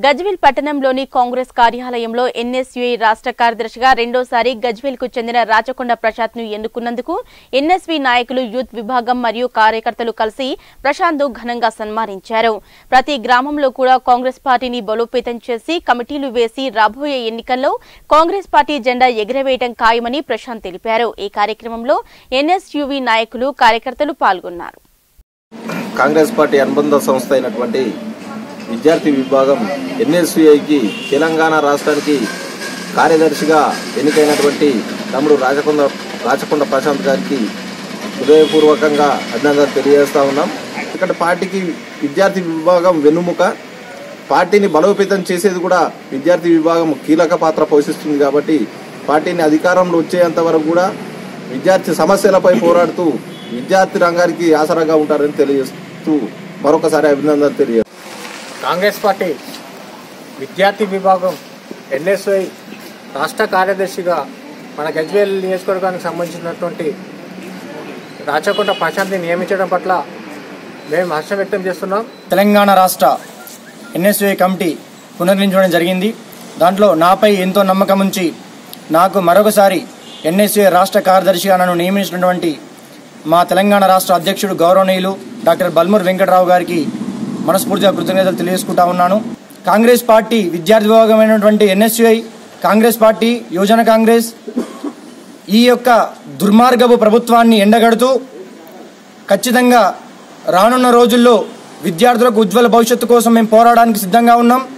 గజ్వేల్ పట్టణంలోని కాంగ్రెస్ కార్యాలయంలో ఎన్ఎస్యుఐ రాష్ట్ర కార్యదర్శిగా రెండోసారి గజ్వేల్ కు చెందిన రాచకొండ ప్రశాంత్ ను ఎన్నుకున్నందుకు ఎన్ఎస్వి నాయకులు యూత్ విభాగం మరియు కార్యకర్తలు కలిసి ప్రశాంత్ ను ఘనంగా సన్మానించారు ప్రతి గ్రామంలో కూడా కాంగ్రెస్ పార్టీని బలోపేతం చేసి కమిటీలు వేసి రాబోయే ఎన్నికల్లో కాంగ్రెస్ పార్టీ జెండా ఎగురవేయడం ఖాయమని ప్రశాంత్ తెలిపారు ఈ కార్యక్రమంలో ఎన్ఎస్యువి నాయకులు కార్యకర్తలు పాల్గొన్నారు కాంగ్రెస్ పార్టీ అనుబంధ సంస్థ అయినటువంటి విద్యార్థి విభాగం ఎన్ఎస్యుఐకి తెలంగాణ రాష్ట్రానికి కార్యదర్శిగా ఎన్నికైనటువంటి తమ్ముడు రాచకొండ రాచకొండ ప్రశాంత్ గారికి హృదయపూర్వకంగా అభినందనలు తెలియజేస్తా ఉన్నాం ఇక్కడ పార్టీకి విద్యార్థి విభాగం వెన్నుముక పార్టీని బలోపేతం చేసేది కూడా విద్యార్థి విభాగం కీలక పాత్ర పోషిస్తుంది కాబట్టి పార్టీని అధికారంలో వచ్చేంత వరకు కూడా విద్యార్థి సమస్యలపై పోరాడుతూ విద్యార్థి రంగానికి ఆసరాగా ఉంటారని తెలియజేస్తూ మరొకసారి అభినందనలు తెలియజేస్తాం కాంగ్రెస్ పార్టీ విద్యార్థి విభాగం ఎన్ఎస్ఐ రాష్ట్ర కార్యదర్శిగా మన గజ్వేల్ నియోజకవర్గానికి సంబంధించినటువంటి రాచకొండ ప్రశాంత్ని నియమించడం పట్ల మేము హర్షం వ్యక్తం చేస్తున్నాం తెలంగాణ రాష్ట్ర ఎన్ఎస్ఏ కమిటీ పునర్నిర్మించడం జరిగింది దాంట్లో నాపై ఎంతో నమ్మకం ఉంచి నాకు మరొకసారి ఎన్ఎస్ఏ రాష్ట్ర కార్యదర్శిగా నన్ను నియమించినటువంటి మా తెలంగాణ రాష్ట్ర అధ్యక్షుడు గౌరవనీయులు డాక్టర్ బల్మూర్ వెంకటరావు గారికి మనస్ఫూర్తిగా కృతజ్ఞతలు తెలియజేసుకుంటా ఉన్నాను కాంగ్రెస్ పార్టీ విద్యార్థి విభాగమైనటువంటి ఎన్ఎస్యుఐ కాంగ్రెస్ పార్టీ యువజన కాంగ్రెస్ ఈ యొక్క దుర్మార్గపు ప్రభుత్వాన్ని ఎండగడుతూ ఖచ్చితంగా రానున్న రోజుల్లో విద్యార్థులకు ఉజ్వల భవిష్యత్తు కోసం మేము పోరాడడానికి సిద్ధంగా ఉన్నాం